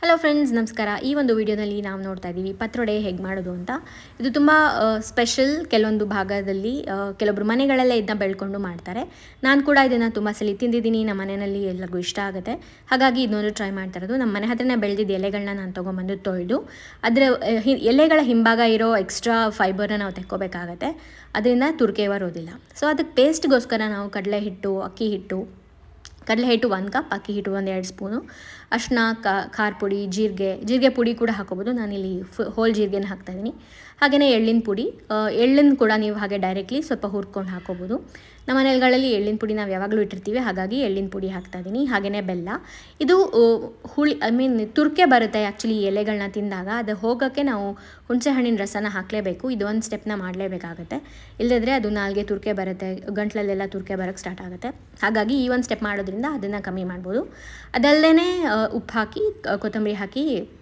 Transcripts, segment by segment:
hello friends ನಮಸ್ಕಾರ ಈ ಒಂದು ವಿಡಿಯೋದಲ್ಲಿ ನಾವು ನೋಡ್ತಾ ಇದ್ದೀವಿ ಪತ್ರೊಡೆ ಹೇಗೆ ಮಾಡೋದು ಅಂತ ಇದು ತುಂಬ ಸ್ಪೆಷಲ್ ಕೆಲವೊಂದು ಭಾಗದಲ್ಲಿ ಆ, ಕೆಲವೊಬ್ರು ಮನೆಗಳಲ್ಲೇ ಇದನ್ನ ಬೆಳ್ಕೊಂಡು ಮಾಡ್ತಾರೆ ನಾನು ಕೂಡ ಇದನ್ನು ತುಂಬ ಸಲ ತಿಂದಿದ್ದೀನಿ ನಮ್ಮ ಮನೆಯಲ್ಲಿ ಎಲ್ಲರಿಗೂ ಇಷ್ಟ ಆಗುತ್ತೆ ಹಾಗಾಗಿ ಇದನ್ನೊಂದು ಟ್ರೈ ಮಾಡ್ತಾ ಇರೋದು ನಮ್ಮ ಮನೆ ಹತ್ರನೇ ಬೆಳೆದಿದ್ದ ಎಲೆಗಳನ್ನ ನಾನು ತೊಗೊಂಬಂದು ತೊಳೆದು ಅದರ ಆ, ಹಿ- ಎಲೆಗಳ ಹಿಂಭಾಗ ಇರೋ ಎಕ್ಸ್ಟ್ರಾ ಫೈಬರ್ನ ನಾವು ತೆಕ್ಕೋಬೇಕಾಗತ್ತೆ ಅದರಿಂದ ತುರ್ಕೆ ಬರೋದಿಲ್ಲ ಸೊ ಅದಕ್ಕೆ ಪೇಸ್ಟ್ಗೋಸ್ಕರ ನಾವು ಕಡಲೆ ಹಿಟ್ಟು ಅಕ್ಕಿ ಹಿಟ್ಟು ಕಡಲೆ ಹಿಟ್ಟು ಒಂದು ಕಪ್ ಅಕ್ಕಿ ಹಿಟ್ಟು ಒಂದು ಎರಡು ಸ್ಪೂನು ಅರ್ಶಿನ ಖಾರ ಪುಡಿ ಜೀರಿಗೆ ಜೀರಿಗೆ ಪುಡಿ ಕೂಡ ಹಾಕೋಬೋದು ನಾನಿಲ್ಲಿ ಫು ಹೋಲ್ ಜೀರಿಗೆನ ಹಾಕ್ತಾಯಿದ್ದೀನಿ ಹಾಗೆಯೇ ಎಳ್ಳಿನ ಪುಡಿ ಆ, ಎಳ್ಳನ್ನು ಕೂಡ ನೀವು ಹಾಗೆ ಡೈರೆಕ್ಟ್ಲಿ ಸ್ವಲ್ಪ ಹುರ್ಕೊಂಡು ಹಾಕೋಬೋದು ನಮ್ಮ ಮನೆಗಳಲ್ಲಿ ಎಳ್ಳಿನ ಪುಡಿ ನಾವು ಯಾವಾಗಲೂ ಇಟ್ಟಿರ್ತೀವಿ ಹಾಗಾಗಿ ಎಳ್ಳಿನ ಪುಡಿ ಹಾಕ್ತಾ ಇದ್ದೀನಿ ಹಾಗೆಯೇ ಬೆಲ್ಲ ಇದು ಆ, ಹುಳಿ ಐ ಮೀನ್ ತುರ್ಕೆ ಬರುತ್ತೆ ಆ್ಯಕ್ಚುಲಿ ಎಲೆಗಳನ್ನ ತಿಂದಾಗ ಅದು ಹೋಗೋಕ್ಕೆ ನಾವು ಹುಣಸೆ ಹಣ್ಣಿನ ರಸನ ಹಾಕಲೇಬೇಕು ಇದು ಒಂದು ಸ್ಟೆಪ್ನ ಮಾಡಲೇಬೇಕಾಗತ್ತೆ ಇಲ್ಲದಿದ್ರೆ ಅದು ನಾಲ್ಗೆ ತುರ್ಕೆ ಬರುತ್ತೆ ಗಂಟ್ಲಲ್ಲೆಲ್ಲ ತುರ್ಕೆ ಬರೋಕ್ಕೆ ಸ್ಟಾರ್ಟ್ ಆಗುತ್ತೆ ಹಾಗಾಗಿ ಈ ಒಂದು ಸ್ಟೆಪ್ ಮಾಡೋದ್ರಿಂದ ಅದನ್ನು ಕಮ್ಮಿ ಮಾಡ್ಬೋದು ಅದಲ್ಲದೆ ಉಪ್ಪು ಹಾಕಿ ಕ- ಕೊತ್ತಂಬರಿ ಹಾಕಿ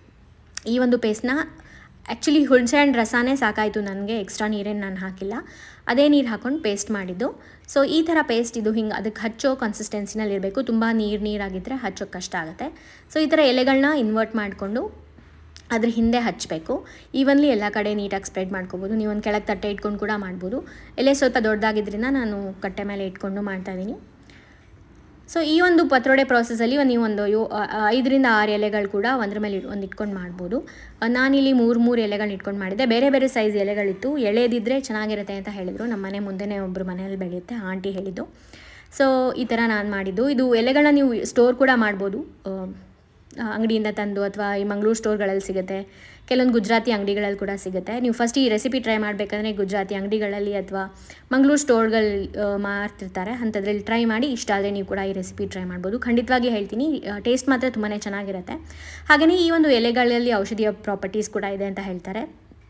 ಈ ಒಂದು ಪೇಸ್ಟ್ನ ಆ್ಯಕ್ಚುಲಿ ಹುಣಸೆ ಹಣ್ಣು ರಸನೇ ಸಾಕಾಯಿತು ನನಗೆ ಎಕ್ಸ್ಟ್ರಾ ನೀರೇನು ನಾನು ಹಾಕಿಲ್ಲ ಅದೇ ನೀರು ಹಾಕ್ಕೊಂಡು ಪೇಸ್ಟ್ ಮಾಡಿದ್ದು ಸೊ ಈ ಥರ ಪೇಸ್ಟ್ ಇದು ಹಿಂಗೆ ಅದಕ್ಕೆ ಹಚ್ಚೋ ಕನ್ಸಿಸ್ಟೆನ್ಸಿನಲ್ಲಿ ಇರಬೇಕು ತುಂಬ ನೀರು ನೀರಾಗಿದ್ದರೆ ಹಚ್ಚೋಕ್ಕೆ ಕಷ್ಟ ಆಗುತ್ತೆ ಸೊ ಈ ಥರ ಎಲೆಗಳನ್ನ ಇನ್ವರ್ಟ್ ಮಾಡಿಕೊಂಡು ಅದ್ರ ಹಿಂದೆ ಹಚ್ಚಬೇಕು ಈವನ್ಲಿ ಎಲ್ಲ ಕಡೆ ನೀಟಾಗಿ ಸ್ಪ್ರೆಡ್ ಮಾಡ್ಕೋಬೋದು ನೀವು ಒಂದು ಕೆಳಗೆ ತಟ್ಟೆ ಇಟ್ಕೊಂಡು ಕೂಡ ಮಾಡ್ಬೋದು ಎಲೆ ಸ್ವಲ್ಪ ದೊಡ್ಡದಾಗಿದ್ದರಿಂದ ನಾನು ಕಟ್ಟೆ ಮೇಲೆ ಇಟ್ಕೊಂಡು ಮಾಡ್ತಾಯಿದ್ದೀನಿ ಸೊ ಈ ಒಂದು ಪತ್ರೊಡೆ ಪ್ರಾಸೆಸಲ್ಲಿ ಒಂದು ನೀವು ಒಂದು ಯೋ ಆ- ಆ- ಐದರಿಂದ ಆರು ಎಲೆಗಳು ಕೂಡ ಒಂದ್ರ ಮೇಲೆ ಇಟ್- ಒಂದು ಇಟ್ಕೊಂಡು ಮಾಡ್ಬೋದು ಆ, ನಾನಿಲ್ಲಿ ಮೂರು ಮೂರು ಎಲೆಗಳನ್ನ ಇಟ್ಕೊಂಡು ಮಾಡಿದ್ದೆ ಬೇರೆ ಬೇರೆ ಸೈಜ್ ಎಲೆಗಳಿತ್ತು ಎಳೆದಿದ್ದರೆ ಚೆನ್ನಾಗಿರುತ್ತೆ ಅಂತ ಹೇಳಿದರು ನಮ್ಮ ಮನೆ ಮುಂದೆನೇ ಒಬ್ಬರು ಮನೆಯಲ್ಲಿ ಬೆಳೆಯುತ್ತೆ ಆಂಟಿ ಹೇಳಿದ್ದು ಸೊ ಈ ಥರ ನಾನು ಮಾಡಿದ್ದು ಇದು ಎಲೆಗಳನ್ನ ನೀವು ಸ್ಟೋರ್ ಕೂಡ ಮಾಡ್ಬೋದು ಆ, ಆ, ಅಂಗಡಿಯಿಂದ ತಂದು ಅಥವಾ ಈ ಮಂಗಳೂರು ಸ್ಟೋರ್ಗಳಲ್ಲಿ ಸಿಗುತ್ತೆ ಕೆಲವೊಂದು ಗುಜರಾತಿ ಅಂಗಡಿಗಳಲ್ಲಿ ಕೂಡ ಸಿಗುತ್ತೆ ನೀವು ಫಸ್ಟ್ ಈ ರೆಸಿಪಿ ಟ್ರೈ ಮಾಡಬೇಕಂದ್ರೆ ಗುಜರಾತಿ ಅಂಗಡಿಗಳಲ್ಲಿ ಅಥವಾ ಮಂಗಳೂರು ಸ್ಟೋರ್ಗಳು ಮಾರ್ತಿರ್ತಾರೆ ಅಂಥದ್ರಲ್ಲಿ ಟ್ರೈ ಮಾಡಿ ಇಷ್ಟ ಆದರೆ ನೀವು ಕೂಡ ಈ ರೆಸಿಪಿ ಟ್ರೈ ಮಾಡ್ಬೋದು ಖಂಡಿತವಾಗಿ ಹೇಳ್ತೀನಿ ಟೇಸ್ಟ್ ಮಾತ್ರ ತುಂಬಾ ಚೆನ್ನಾಗಿರುತ್ತೆ ಹಾಗೆಯೇ ಈ ಒಂದು ಎಲೆಗಳಲ್ಲಿ ಔಷಧೀಯ ಪ್ರಾಪರ್ಟೀಸ್ ಕೂಡ ಇದೆ ಅಂತ ಹೇಳ್ತಾರೆ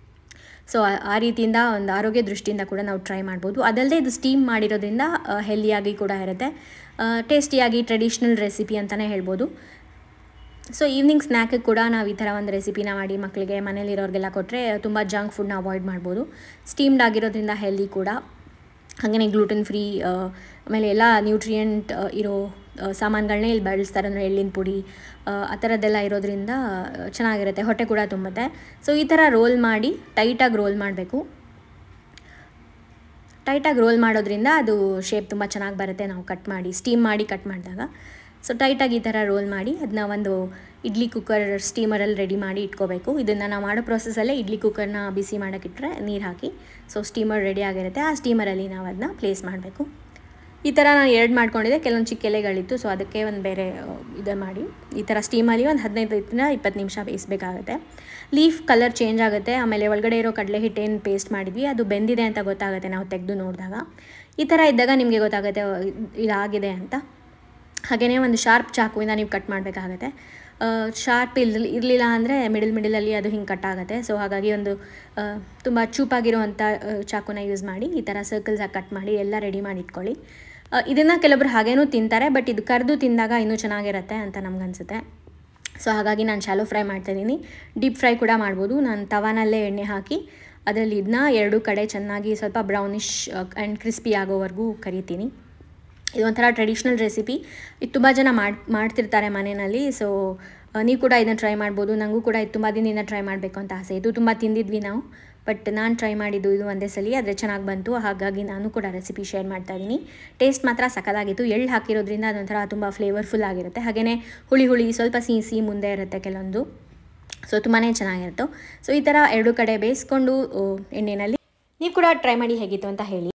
ಸೊ ಆ- ಆ ರೀತಿಯಿಂದ ಒಂದು ಆರೋಗ್ಯ ದೃಷ್ಟಿಯಿಂದ ಕೂಡ ನಾವು ಟ್ರೈ ಮಾಡ್ಬೋದು ಅದಲ್ಲದೆ ಇದು ಸ್ಟೀಮ್ ಮಾಡಿರೋದ್ರಿಂದ ಹೆಲ್ದಿಯಾಗಿ ಕೂಡ ಇರುತ್ತೆ ಟೇಸ್ಟಿಯಾಗಿ ಟ್ರೆಡಿಷ್ನಲ್ ರೆಸಿಪಿ ಅಂತಲೇ ಹೇಳ್ಬೋದು ಸೊ ಈವ್ನಿಂಗ್ ಸ್ನ್ಯಾಕಿಗೆ ಕೂಡ ನಾವು ಈ ಥರ ಒಂದು ರೆಸಿಪಿನ ಮಾಡಿ ಮಕ್ಕಳಿಗೆ ಮನೇಲಿರೋರಿಗೆಲ್ಲ ಕೊಟ್ಟರೆ ತುಂಬ ಜಂಕ್ ಫುಡ್ನ ಅವಾಯ್ಡ್ ಮಾಡ್ಬೋದು ಸ್ಟೀಮ್ಡ್ ಆಗಿರೋದ್ರಿಂದ ಹೆಲ್ದಿ ಕೂಡ ಹಾಗೆಯೇ ಗ್ಲೂಟನ್ ಫ್ರೀ ಆಮೇಲೆ ಎಲ್ಲ ನ್ಯೂಟ್ರಿಯೆಂಟ್ ಇರೋ ಆ, ಸಾಮಾನುಗಳನ್ನೇ ಇಲ್ಲಿ ಬಳಸ್ತಾರೆ ಅಂದರೆ ಎಳ್ಳಿನ ಪುಡಿ ಆ, ಆ ಥರದ್ದೆಲ್ಲ ಇರೋದ್ರಿಂದ ಆ, ಚೆನ್ನಾಗಿರುತ್ತೆ ಹೊಟ್ಟೆ ಕೂಡ ತುಂಬುತ್ತೆ ಸೊ ಈ ಥರ ರೋಲ್ ಮಾಡಿ ಟೈಟಾಗಿ ರೋಲ್ ಮಾಡಬೇಕು ಟೈಟಾಗಿ ರೋಲ್ ಮಾಡೋದ್ರಿಂದ ಅದು ಶೇಪ್ ತುಂಬ ಚೆನ್ನಾಗಿ ಬರುತ್ತೆ ನಾವು ಕಟ್ ಮಾಡಿ ಸ್ಟೀಮ್ ಮಾಡಿ ಕಟ್ ಮಾಡಿದಾಗ ಸೊ ಟೈಟಾಗಿ ಈ ಥರ ರೋಲ್ ಮಾಡಿ ಅದನ್ನ ಒಂದು ಇಡ್ಲಿ ಕುಕ್ಕರ್ ಸ್ಟೀಮರಲ್ಲಿ ರೆಡಿ ಮಾಡಿ ಇಟ್ಕೋಬೇಕು ಇದನ್ನು ನಾವು ಮಾಡೋ ಪ್ರೊಸೆಸಲ್ಲೇ ಇಡ್ಲಿ ಕುಕ್ಕರ್ನ ಬಿಸಿ ಮಾಡೋಕ್ಕಿಟ್ರೆ ನೀರು ಹಾಕಿ ಸೊ ಸ್ಟೀಮರ್ ರೆಡಿ ಆಗಿರುತ್ತೆ ಆ ಸ್ಟೀಮರಲ್ಲಿ ನಾವು ಅದನ್ನ ಪ್ಲೇಸ್ ಮಾಡಬೇಕು ಈ ಥರ ನಾನು ಎರಡು ಮಾಡ್ಕೊಂಡಿದ್ದೆ ಕೆಲವೊಂದು ಚಿಕ್ಕ ಎಲೆಗಳಿತ್ತು ಸೊ ಅದಕ್ಕೆ ಒಂದು ಬೇರೆ ಇದು ಮಾಡಿ ಈ ಥರ ಸ್ಟೀಮಲ್ಲಿ ಒಂದು ಹದಿನೈದರಿಂದ ಇಪ್ಪತ್ತು ನಿಮಿಷ ಬೇಯಿಸಬೇಕಾಗುತ್ತೆ ಲೀಫ್ ಕಲರ್ ಚೇಂಜ್ ಆಗುತ್ತೆ ಆಮೇಲೆ ಒಳಗಡೆ ಇರೋ ಕಡಲೆ ಹಿಟ್ಟೇನು ಪೇಸ್ಟ್ ಮಾಡಿದ್ವಿ ಅದು ಬೆಂದಿದೆ ಅಂತ ಗೊತ್ತಾಗುತ್ತೆ ನಾವು ತೆಗೆದು ನೋಡಿದಾಗ ಈ ಥರ ಇದ್ದಾಗ ನಿಮಗೆ ಗೊತ್ತಾಗುತ್ತೆ ಅಹ್, ಇದಾಗಿದೆ ಅಂತ ಹಾಗೆಯೇ ಒಂದು ಶಾರ್ಪ್ ಚಾಕುವಿಂದ ನೀವು ಕಟ್ ಮಾಡಬೇಕಾಗತ್ತೆ ಶಾರ್ಪ್ ಇರಲಿ ಇರಲಿಲ್ಲ ಅಂದರೆ ಮಿಡಲ್ ಮಿಡಲಲ್ಲಿ ಅದು ಹಿಂಗೆ ಕಟ್ ಆಗುತ್ತೆ ಸೊ ಹಾಗಾಗಿ ಒಂದು ತುಂಬ ಚೂಪಾಗಿರುವಂಥ ಆ, ಚಾಕುನ ಯೂಸ್ ಮಾಡಿ ಈ ಥರ ಸರ್ಕಲ್ಸಾಗಿ ಕಟ್ ಮಾಡಿ ಎಲ್ಲ ರೆಡಿ ಮಾಡಿ ಇಟ್ಕೊಳ್ಳಿ ಇದನ್ನು ಕೆಲವೊಬ್ರು ಹಾಗೇನೂ ತಿಂತಾರೆ ಬಟ್ ಇದು ಕರೆದು ತಿಂದಾಗ ಇನ್ನೂ ಚೆನ್ನಾಗಿರುತ್ತೆ ಅಂತ ನಮ್ಗನ್ಸುತ್ತೆ ಸೊ ಹಾಗಾಗಿ ನಾನು ಶಾಲೋ ಫ್ರೈ ಮಾಡ್ತಾಯಿದ್ದೀನಿ ಡೀಪ್ ಫ್ರೈ ಕೂಡ ಮಾಡ್ಬೋದು ನಾನು ತವಾನಲ್ಲೇ ಎಣ್ಣೆ ಹಾಕಿ ಅದರಲ್ಲಿ ಇದನ್ನ ಎರಡು ಕಡೆ ಚೆನ್ನಾಗಿ ಸ್ವಲ್ಪ ಬ್ರೌನಿಷ್ ಆ್ಯಂಡ್ ಕ್ರಿಸ್ಪಿ ಆಗೋವರೆಗೂ ಕರಿತೀನಿ ಇದು ಒಂಥರ ಟ್ರೆಡಿಷ್ನಲ್ ರೆಸಿಪಿ ಇದು ತುಂಬ ಜನ ಮಾಡಿ ಮಾಡ್ತಿರ್ತಾರೆ ಮನೆಯಲ್ಲಿ ಸೊ ನೀವು ಕೂಡ ಇದನ್ನು ಟ್ರೈ ಮಾಡ್ಬೋದು ನನಗೂ ಕೂಡ ಇದು ತುಂಬ ದಿನದಿಂದ ಟ್ರೈ ಮಾಡಬೇಕು ಅಂತ ಆಸೆ ಇದು ತುಂಬ ತಿಂದಿದ್ವಿ ನಾವು ಬಟ್ ನಾನು ಟ್ರೈ ಮಾಡಿದ್ದು ಇದು ಒಂದೇ ಸಲ ಆದರೆ ಚೆನ್ನಾಗಿ ಬಂತು ಹಾಗಾಗಿ ನಾನು ಕೂಡ ರೆಸಿಪಿ ಶೇರ್ ಮಾಡ್ತಾ ಇದ್ದೀನಿ ಟೇಸ್ಟ್ ಮಾತ್ರ ಸಖತ್ತಾಗಿತ್ತು ಎಳ್ಳು ಹಾಕಿರೋದ್ರಿಂದ ಅದೊಂಥರ ತುಂಬ ಫ್ಲೇವರ್ಫುಲ್ ಆಗಿರುತ್ತೆ ಹಾಗೆಯೇ ಹುಳಿ ಹುಳಿ ಸ್ವಲ್ಪ ಸಿಹಿ ಸಿಹಿ ಮುಂದೆ ಇರುತ್ತೆ ಕೆಲವೊಂದು ಸೊ ತುಂಬಾ ಚೆನ್ನಾಗಿರುತ್ತೆ ಸೊ ಈ ಥರ ಎರಡು ಕಡೆ ಬೇಯಿಸ್ಕೊಂಡು ಆ, ಎಣ್ಣೆಯಲ್ಲಿ ನೀವು ಕೂಡ ಟ್ರೈ ಮಾಡಿ ಹೇಗಿತ್ತು ಅಂತ ಹೇಳಿ